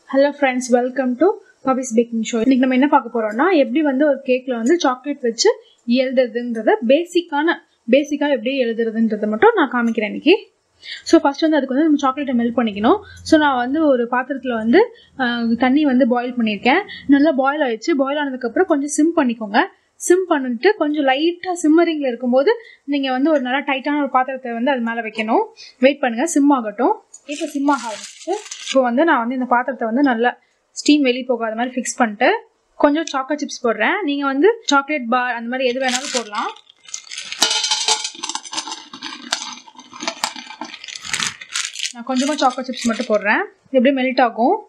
hello friends welcome to Bubby's baking show இன்னைக்கு நம்ம என்ன பார்க்க போறோம்னா எப்படி வந்து ஒரு கேக்கில் வந்து சாக்லேட் வச்சு எழுதுறதுன்றத பேசிக்கான பேசிக்காக எப்படி எழுதுறதுன்றதை மட்டும் நான் காமிக்கிறேன் இன்னைக்கு ஸோ ஃபஸ்ட் வந்து அதுக்கு வந்து நம்ம சாக்லேட்டை மெல்ட் பண்ணிக்கணும் ஸோ நான் வந்து ஒரு பாத்திரத்தில் வந்து ஆஹ், தண்ணி வந்து பாயில் பண்ணியிருக்கேன் நல்லா பாயில் ஆயிடுச்சு பாயில் ஆனதுக்கப்புறம் கொஞ்சம் சிம் பண்ணிக்கோங்க சிம் பண்ணிட்டு கொஞ்சம் லைட்டாக சிம்மரிங்கில் இருக்கும்போது நீங்கள் வந்து ஒரு நல்லா டைட்டான ஒரு பாத்திரத்தை வந்து அது மேலே வைக்கணும் வெயிட் பண்ணுங்கள் சிம் ஆகட்டும் இப்போ சிம் ஆக ஆரம்பிச்சு இப்போ வந்து நான் வந்து இந்த பாத்திரத்தை வந்து நல்லா ஸ்டீம் வெளியே போகாத மாதிரி ஃபிக்ஸ் பண்ணிட்டு கொஞ்சம் சாக்லேட் சிப்ஸ் போடுறேன் நீங்கள் வந்து சாக்லேட் பார் அந்த மாதிரி எது வேணாலும் போடலாம் நான் கொஞ்சமாக சாக்லேட் சிப்ஸ் மட்டும் போடுறேன் இது எப்படியும் மெல்ட் ஆகும்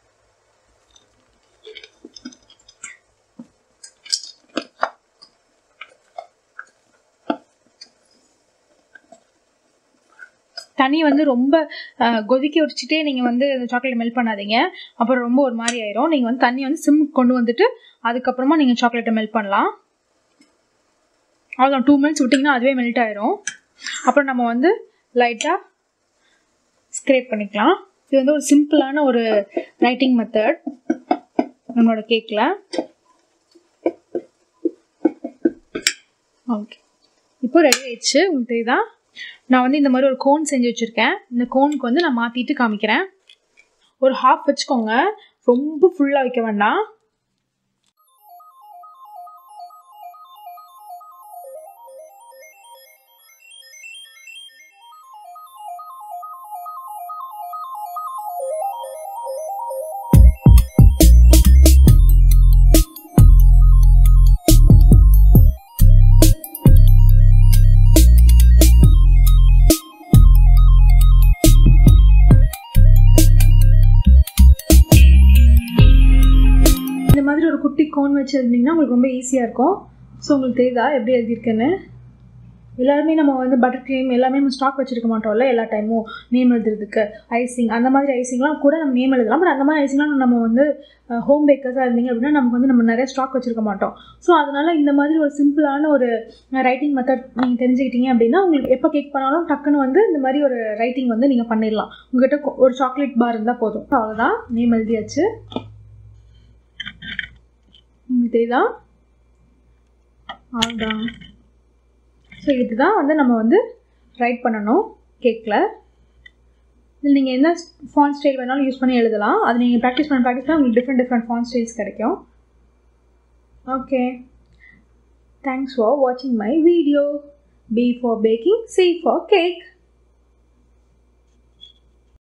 தண்ணி வந்து ரொம்ப அஹ், கொதிக்க வச்சுட்டே நீங்கள் வந்து இந்த சாக்லேட் மெல்ட் பண்ணாதீங்க அப்புறம் ரொம்ப ஒரு மாதிரி ஆயிரும் நீங்கள் வந்து தண்ணி வந்து சிம் கொண்டு வந்துட்டு அதுக்கப்புறமா நீங்கள் சாக்லேட்டை மெல்ட் பண்ணலாம் அவ்வளோதான் டூ மினிட்ஸ் விட்டிங்கன்னா அதுவே மெல்ட் ஆயிரும் அப்புறம் நம்ம வந்து லைட்டாக ஸ்க்ரேப் பண்ணிக்கலாம் இது வந்து ஒரு சிம்பிளான ஒரு ரைட்டிங் மெத்தட் நம்மளோட கேக்கில் ஓகே இப்போ ரெடி ஆயிடுச்சு உங்களுக்கு தெரியுதா நான் வந்து இந்த மாதிரி ஒரு கோன் செஞ்சு வச்சுருக்கேன் இந்த கோனுக்கு வந்து நான் மாற்றிட்டு காமிக்கிறேன் ஒரு ஹாஃப் வச்சுக்கோங்க ரொம்ப ஃபுல்லாக வைக்க வேண்டாம் இந்த மாதிரி ஒரு குட்டி கோன் வச்சுருந்தீங்கன்னா உங்களுக்கு ரொம்ப ஈஸியாக இருக்கும் ஸோ உங்களுக்கு தெரியுதா எப்படி எழுதியிருக்கேன்னு எல்லாருமே நம்ம வந்து பட்டர் க்ரீம் எல்லாமே நம்ம ஸ்டாக் வச்சிருக்க மாட்டோம்ல எல்லா டைமும் நேம் எழுதுறதுக்கு ஐசிங் அந்த மாதிரி ஐசிங்லாம் கூட நம்ம நேம் எழுதலாம் பட் அந்த மாதிரி ஐசிங்லாம் நம்ம வந்து ஹோம் பேக்கர்ஸாக இருந்தீங்க அப்படின்னா நமக்கு வந்து நம்ம நிறைய ஸ்டாக் வச்சிருக்க மாட்டோம் ஸோ அதனால இந்த மாதிரி ஒரு சிம்பிளான ஒரு ரைட்டிங் மெத்தட் நீங்கள் தெரிஞ்சுக்கிட்டீங்க அப்படின்னா உங்களுக்கு எப்போ கேக் பண்ணாலும் டக்குன்னு வந்து இந்த மாதிரி ஒரு ரைட்டிங் வந்து நீங்கள் பண்ணிடலாம் உங்ககிட்ட கொ- ஒரு சாக்லேட் பார் இருந்தால் போதும் அவ்வளோதான் நேம் எழுதியாச்சு உங்களுக்கு தெரியுதா அவ்வளோதான் ஸோ இதுதான் வந்து நம்ம வந்து ரைட் பண்ணணும் கேக்கில் இதில் நீங்கள் என்ன ஃபான் ஸ்டைல் வேணாலும் யூஸ் பண்ணி எழுதலாம் அது நீங்கள் ப்ராக்டிஸ் பண்ண ப்ராக்டிஸ் பண்ண உங்களுக்கு டிஃப்ரெண்ட் டிஃப்ரெண்ட் ஃபான் ஸ்டைல்ஸ் கிடைக்கும் ஓகே தேங்க்ஸ் ஃபார் வாட்சிங் my video B for baking C for cake